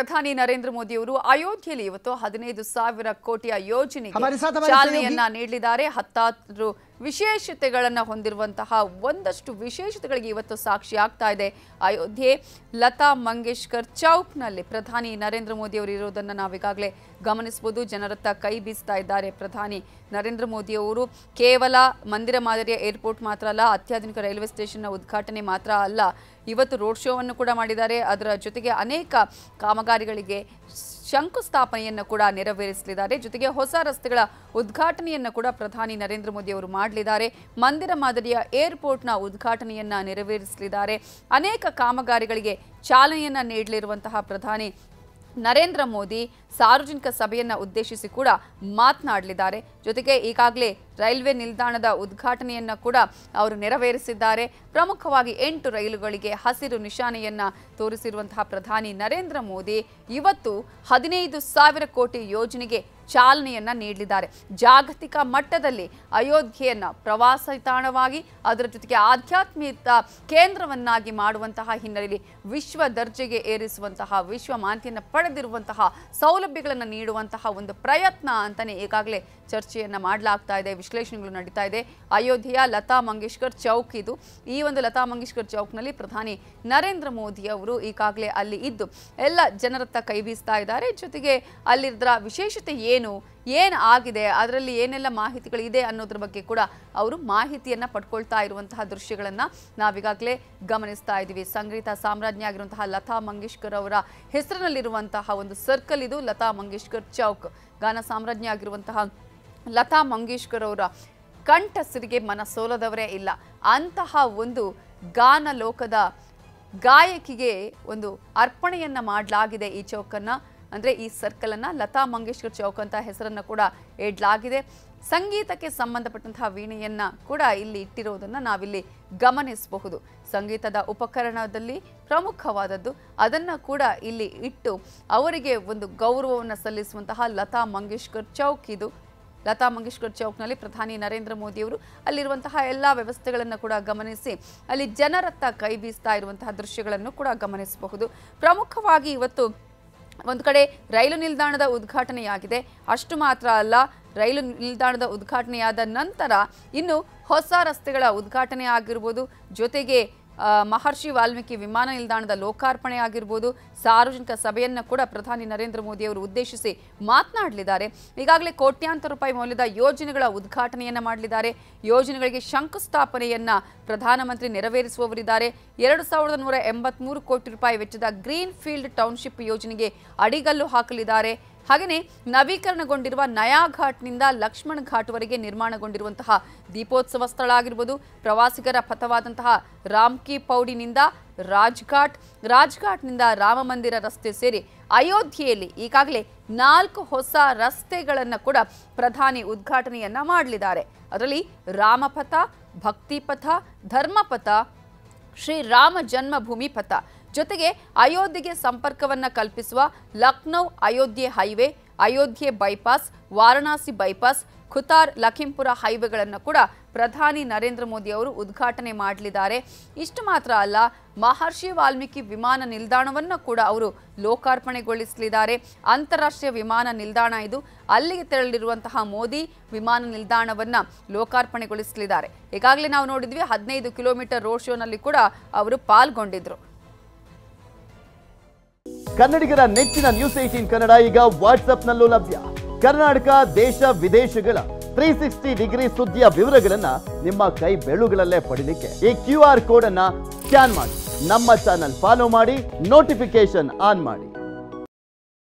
ಪ್ರಧಾನಿ ನರೇಂದ್ರ ಮೋದಿಯವರು ಅಯೋಧ್ಯೆಯಲ್ಲಿ ಇವತ್ತು ಹದಿನೈದು ಸಾವಿರ ಕೋಟಿಯ ಯೋಜನೆಗೆ ಹಮಾರೆ ಸಾಥ್ ಹಮಾರೆ ಚಾಲನೆಯನ್ನ ನೀಡಲಿದ್ದಾರೆ ಹತ್ತಾರು ವಿಶೇಷತೆಗಳನ್ನ ಹೊಂದಿರುವಂತಹ ಒಂದಷ್ಟು ವಿಶೇಷತೆಗಳಿಗೆ ಇವತ್ತು ಸಾಕ್ಷಿ ಆಗ್ತಾ ಇದೆ ಅಯೋಧ್ಯೆ ಲತಾ ಮಂಗೇಶ್ಕರ್ ಚೌಕ್ನಲ್ಲಿ ಪ್ರಧಾನಿ ನರೇಂದ್ರ ಮೋದಿ ಅವರು ಇರೋದನ್ನ ನಾವೀಗಾಗಲೇ ಗಮನಿಸಬಹುದು ಜನರತ್ತ ಕೈ ಬೀಸ್ತಾ ಇದ್ದಾರೆ ಪ್ರಧಾನಿ ನರೇಂದ್ರ ಮೋದಿ ಅವರು ಕೇವಲ ಮಂದಿರ ಮಾದರಿಯ ಏರ್ಪೋರ್ಟ್ ಮಾತ್ರ ಅಲ್ಲ ಅತ್ಯಾಧುನಿಕ ರೈಲ್ವೆ ಸ್ಟೇಷನ್ನ ಉದ್ಘಾಟನೆ ಮಾತ್ರ ಅಲ್ಲ ಇವತ್ತು ರೋಡ್ ಶೋವನ್ನು ಕೂಡ ಮಾಡಿದ್ದಾರೆ ಅದರ ಜೊತೆಗೆ ಅನೇಕ ಕಾಮಗಾರಿಗಳಿಗೆ ಶಂಕುಸ್ಥಾಪನೆಯನ್ನು ಕೂಡ ನೆರವೇರಿಸಲಿದ್ದಾರೆ ಜೊತೆಗೆ ಹೊಸ ರಸ್ತೆಗಳ ಉದ್ಘಾಟನೆಯನ್ನು ಕೂಡ ಪ್ರಧಾನಿ ನರೇಂದ್ರ ಮೋದಿ ಅವರು ಮಾಡಲಿದ್ದಾರೆ ಮಂದಿರ ಮಾದರಿಯ ಏರ್ಪೋರ್ಟ್ನ ಉದ್ಘಾಟನೆಯನ್ನ ನೆರವೇರಿಸಲಿದ್ದಾರೆ ಅನೇಕ ಕಾಮಗಾರಿಗಳಿಗೆ ಚಾಲನೆಯನ್ನ ನೀಡಲಿರುವಂತಹ ಪ್ರಧಾನಿ ನರೇಂದ್ರ ಮೋದಿ ಸಾರ್ವಜನಿಕ ಸಭೆಯನ್ನ ಉದ್ದೇಶಿಸಿ ಕೂಡ ಮಾತನಾಡಲಿದ್ದಾರೆ ಜೊತೆಗೆ ಈಗಾಗಲೇ ರೈಲ್ವೆ ನಿಲ್ದಾಣದ ಉದ್ಘಾಟನೆಯನ್ನ ಕೂಡ ಅವರು ನೆರವೇರಿಸಿದ್ದಾರೆ ಪ್ರಮುಖವಾಗಿ ಎಂಟು ರೈಲುಗಳಿಗೆ ಹಸಿರು ನಿಶಾನೆಯನ್ನ ತೋರಿಸಿರುವಂತಹ ಪ್ರಧಾನಿ ನರೇಂದ್ರ ಮೋದಿ ಇವತ್ತು ಹದಿನೈದು ಸಾವಿರ ಕೋಟಿ ಯೋಜನೆಗೆ ಚಾಲನೆಯನ್ನ ನೀಡಲಿದ್ದಾರೆ ಜಾಗತಿಕ ಮಟ್ಟದಲ್ಲಿ ಅಯೋಧ್ಯೆಯನ್ನ ಪ್ರವಾಸ ತಾಣವಾಗಿ ಅದರ ಜೊತೆಗೆ ಆಧ್ಯಾತ್ಮಿಕ ಕೇಂದ್ರವನ್ನಾಗಿ ಮಾಡುವಂತಹ ಹಿನ್ನೆಲೆಯಲ್ಲಿ ವಿಶ್ವ ದರ್ಜೆಗೆ ಏರಿಸುವಂತಹ ವಿಶ್ವ ಮಾನ್ಯತೆಯನ್ನು ಪಡೆದಿರುವಂತಹ ಸೌಲಭ್ಯಗಳನ್ನು ನೀಡುವಂತಹ ಒಂದು ಪ್ರಯತ್ನ ಅಂತಾನೆ ಈಗಾಗಲೇ ಚರ್ಚೆಯನ್ನ ಮಾಡಲಾಗ್ತಾ ಇದೆ ವಿಶ್ಲೇಷಣೆಗಳು ನಡೀತಾ ಇದೆ ಅಯೋಧ್ಯೆಯ ಲತಾ ಮಂಗೇಶ್ಕರ್ ಚೌಕ್ ಇದು ಈ ಒಂದು ಲತಾ ಮಂಗೇಶ್ಕರ್ ಚೌಕ್ನಲ್ಲಿ ಪ್ರಧಾನಿ ನರೇಂದ್ರ ಮೋದಿ ಅವರು ಈಗಾಗಲೇ ಅಲ್ಲಿ ಇದ್ದು ಎಲ್ಲ ಜನರತ್ತ ಕೈ ಬೀಸ್ತಾ ಇದ್ದಾರೆ ಜೊತೆಗೆ ಅಲ್ಲಿದ್ರ ವಿಶೇಷತೆ ಏನು ಏನು ಆಗಿದೆ ಅದರಲ್ಲಿ ಏನೆಲ್ಲ ಮಾಹಿತಿಗಳಿದೆ ಅನ್ನೋದ್ರ ಬಗ್ಗೆ ಕೂಡ ಅವರು ಮಾಹಿತಿಯನ್ನ ಪಡ್ಕೊಳ್ತಾ ಇರುವಂತಹ ದೃಶ್ಯಗಳನ್ನ ನಾವೀಗಾಗಲೇ ಗಮನಿಸ್ತಾ ಇದ್ದೀವಿ ಸಂಗೀತ ಸಾಮ್ರಾಜ್ಞಿ ಆಗಿರುವಂತಹ ಲತಾ ಮಂಗೇಶ್ಕರ್ ಅವರ ಹೆಸರಿನಲ್ಲಿರುವಂತಹ ಒಂದು ಸರ್ಕಲ್ ಇದು ಲತಾ ಮಂಗೇಶ್ಕರ್ ಚೌಕ್ ಗಾನ ಸಾಮ್ರಾಜ್ಞಿ ಆಗಿರುವಂತಹ ಲತಾ ಮಂಗೇಶ್ಕರ್ ಅವರ ಕಂಠಸಿರಿಗೆ ಮನ ಸೋಲದವರೇ ಇಲ್ಲ ಅಂತಹ ಒಂದು ಗಾನ ಲೋಕದ ಗಾಯಕಿಗೆ ಒಂದು ಅರ್ಪಣೆಯನ್ನ ಮಾಡಲಾಗಿದೆ ಈ ಚೌಕನ್ನ ಅಂದ್ರೆ ಈ ಸರ್ಕಲ್ ಅನ್ನ ಲತಾ ಮಂಗೇಶ್ಕರ್ ಚೌಕ್ ಅಂತ ಹೆಸರನ್ನ ಕೂಡ ಇಡಲಾಗಿದೆ ಸಂಗೀತಕ್ಕೆ ಸಂಬಂಧಪಟ್ಟಂತಹ ವೀಣೆಯನ್ನ ಕೂಡ ಇಲ್ಲಿ ಇಟ್ಟಿರೋದನ್ನ ನಾವಿಲ್ಲಿ ಗಮನಿಸಬಹುದು ಸಂಗೀತದ ಉಪಕರಣದಲ್ಲಿ ಪ್ರಮುಖವಾದದ್ದು ಅದನ್ನ ಕೂಡ ಇಲ್ಲಿ ಇಟ್ಟು ಅವರಿಗೆ ಒಂದು ಗೌರವವನ್ನು ಸಲ್ಲಿಸುವಂತಹ ಲತಾ ಮಂಗೇಶ್ಕರ್ ಚೌಕ್ ಇದು ಲತಾ ಮಂಗೇಶ್ಕರ್ ಚೌಕ್ನಲ್ಲಿ ಪ್ರಧಾನಿ ನರೇಂದ್ರ ಮೋದಿಯವರು ಅಲ್ಲಿರುವಂತಹ ಎಲ್ಲ ವ್ಯವಸ್ಥೆಗಳನ್ನು ಕೂಡ ಗಮನಿಸಿ ಅಲ್ಲಿ ಜನರತ್ತ ಕೈ ಬೀಸ್ತಾ ಇರುವಂತಹ ದೃಶ್ಯಗಳನ್ನು ಕೂಡ ಗಮನಿಸಬಹುದು ಪ್ರಮುಖವಾಗಿ ಇವತ್ತು ಒಂದು ಕಡೆ ರೈಲು ನಿಲ್ದಾಣದ ಉದ್ಘಾಟನೆಯಾಗಿದೆ ಅಷ್ಟು ಮಾತ್ರ ಅಲ್ಲ ರೈಲು ನಿಲ್ದಾಣದ ಉದ್ಘಾಟನೆಯಾದ ನಂತರ ಇನ್ನು ಹೊಸ ರಸ್ತೆಗಳ ಉದ್ಘಾಟನೆ ಆಗಿರ್ಬೋದು ಜೊತೆಗೆ ಆ, ಮಹರ್ಷಿ ವಾಲ್ಮೀಕಿ ವಿಮಾನ ನಿಲ್ದಾಣದ ಲೋಕಾರ್ಪಣೆ ಆಗಿರ್ಬೋದು ಸಾರ್ವಜನಿಕ ಸಭೆಯನ್ನು ಕೂಡ ಪ್ರಧಾನಿ ನರೇಂದ್ರ ಮೋದಿ ಅವರು ಉದ್ದೇಶಿಸಿ ಮಾತನಾಡಲಿದ್ದಾರೆ ಈಗಾಗಲೇ ಕೋಟ್ಯಾಂತರ ರೂಪಾಯಿ ಮೌಲ್ಯದ ಯೋಜನೆಗಳ ಉದ್ಘಾಟನೆಯನ್ನ ಮಾಡಲಿದ್ದಾರೆ ಯೋಜನೆಗಳಿಗೆ ಶಂಕುಸ್ಥಾಪನೆಯನ್ನ ಪ್ರಧಾನಮಂತ್ರಿ ನೆರವೇರಿಸುವವರಿದ್ದಾರೆ ಎರಡು ಸಾವಿರದ ನೂರ ಎಂಬತ್ಮೂರು ಕೋಟಿ ರೂಪಾಯಿ ವೆಚ್ಚದ ಗ್ರೀನ್ ಫೀಲ್ಡ್ ಟೌನ್ಶಿಪ್ ಯೋಜನೆಗೆ ಅಡಿಗಲ್ಲು ಹಾಕಲಿದ್ದಾರೆ ಹಾಗೆಯೇ ನವೀಕರಣಗೊಂಡಿರುವ ನಯಾ ಘಾಟ್ನಿಂದ ಲಕ್ಷ್ಮಣ್ ಘಾಟ್ವರೆಗೆ ನಿರ್ಮಾಣಗೊಂಡಿರುವಂತಹ ದೀಪೋತ್ಸವ ಸ್ಥಳ ಆಗಿರ್ಬೋದು ಪ್ರವಾಸಿಗರ ಪಥವಾದಂತಹ ರಾಮ್ಕಿ ಪೌಡಿನಿಂದ ರಾಜ್ಘಾಟ್ ರಾಜ್ಘಾಟ್ನಿಂದ ರಾಮ ಮಂದಿರ ರಸ್ತೆ ಸೇರಿ ಅಯೋಧ್ಯೆಯಲ್ಲಿ ಈಗಾಗಲೇ ನಾಲ್ಕು ಹೊಸ ರಸ್ತೆಗಳನ್ನು ಕೂಡ ಪ್ರಧಾನಿ ಉದ್ಘಾಟನೆಯನ್ನ ಮಾಡಲಿದ್ದಾರೆ ಅದರಲ್ಲಿ ರಾಮಪಥ ಭಕ್ತಿಪಥ ಧರ್ಮಪಥ ಶ್ರೀ ರಾಮ ಜನ್ಮಭೂಮಿ ಪಥ ಜೊತೆಗೆ ಅಯೋಧ್ಯೆಗೆ ಸಂಪರ್ಕವನ್ನ ಕಲ್ಪಿಸುವ Lucknow Ayodhya highway Ayodhya bypass Varanasi bypass Khutar Lakhimpur ಹೈವೇಗಳನ್ನು ಕೂಡ ಪ್ರಧಾನಿ ನರೇಂದ್ರ ಮೋದಿ ಅವರು ಉದ್ಘಾಟನೆ ಮಾಡಲಿದ್ದಾರೆ ಇಷ್ಟು ಮಾತ್ರ ಅಲ್ಲ ಮಹರ್ಷಿ ವಾಲ್ಮೀಕಿ ವಿಮಾನ ನಿಲ್ದಾಣವನ್ನು ಕೂಡ ಅವರು ಲೋಕಾರ್ಪಣೆಗೊಳಿಸಲಿದ್ದಾರೆ ಅಂತಾರಾಷ್ಟ್ರೀಯ ವಿಮಾನ ನಿಲ್ದಾಣ ಇದು ಅಲ್ಲಿಗೆ ತೆರಳಿರುವಂತಹ ಮೋದಿ ವಿಮಾನ ನಿಲ್ದಾಣವನ್ನ ಲೋಕಾರ್ಪಣೆಗೊಳಿಸಲಿದ್ದಾರೆ ಈಗಾಗಲೇ ನಾವು ನೋಡಿದ್ವಿ ಹದಿನೈದು ಕಿಲೋಮೀಟರ್ ರೋಡ್ ಶೋನಲ್ಲಿ ಕೂಡ ಅವರು ಪಾಲ್ಗೊಂಡಿದ್ರು ಕನ್ನಡಿಗರ ನೆಚ್ಚಿನ ನ್ಯೂಸ್ ಏಟೀನ್ ಕನ್ನಡ ಈಗ ವಾಟ್ಸ್ಆಪ್ನಲ್ಲೂ ಲಭ್ಯ ಕರ್ನಾಟಕ ದೇಶ ವಿದೇಶಗಳ ತ್ರೀ ಸಿಕ್ಸ್ಟಿ ಡಿಗ್ರಿ ಸುದ್ದಿಯ ವಿವರಗಳನ್ನ ನಿಮ್ಮ ಕೈ ಬೆಳುಗಳಲ್ಲೇ ಪಡಿಲಿಕ್ಕೆ ಈ ಕ್ಯೂ ಆರ್ ಕೋಡ್ ಅನ್ನ ಸ್ಕ್ಯಾನ್ ಮಾಡಿ ನಮ್ಮ ಚಾನಲ್ ಫಾಲೋ ಮಾಡಿ ನೋಟಿಫಿಕೇಶನ್ ಆನ್ ಮಾಡಿ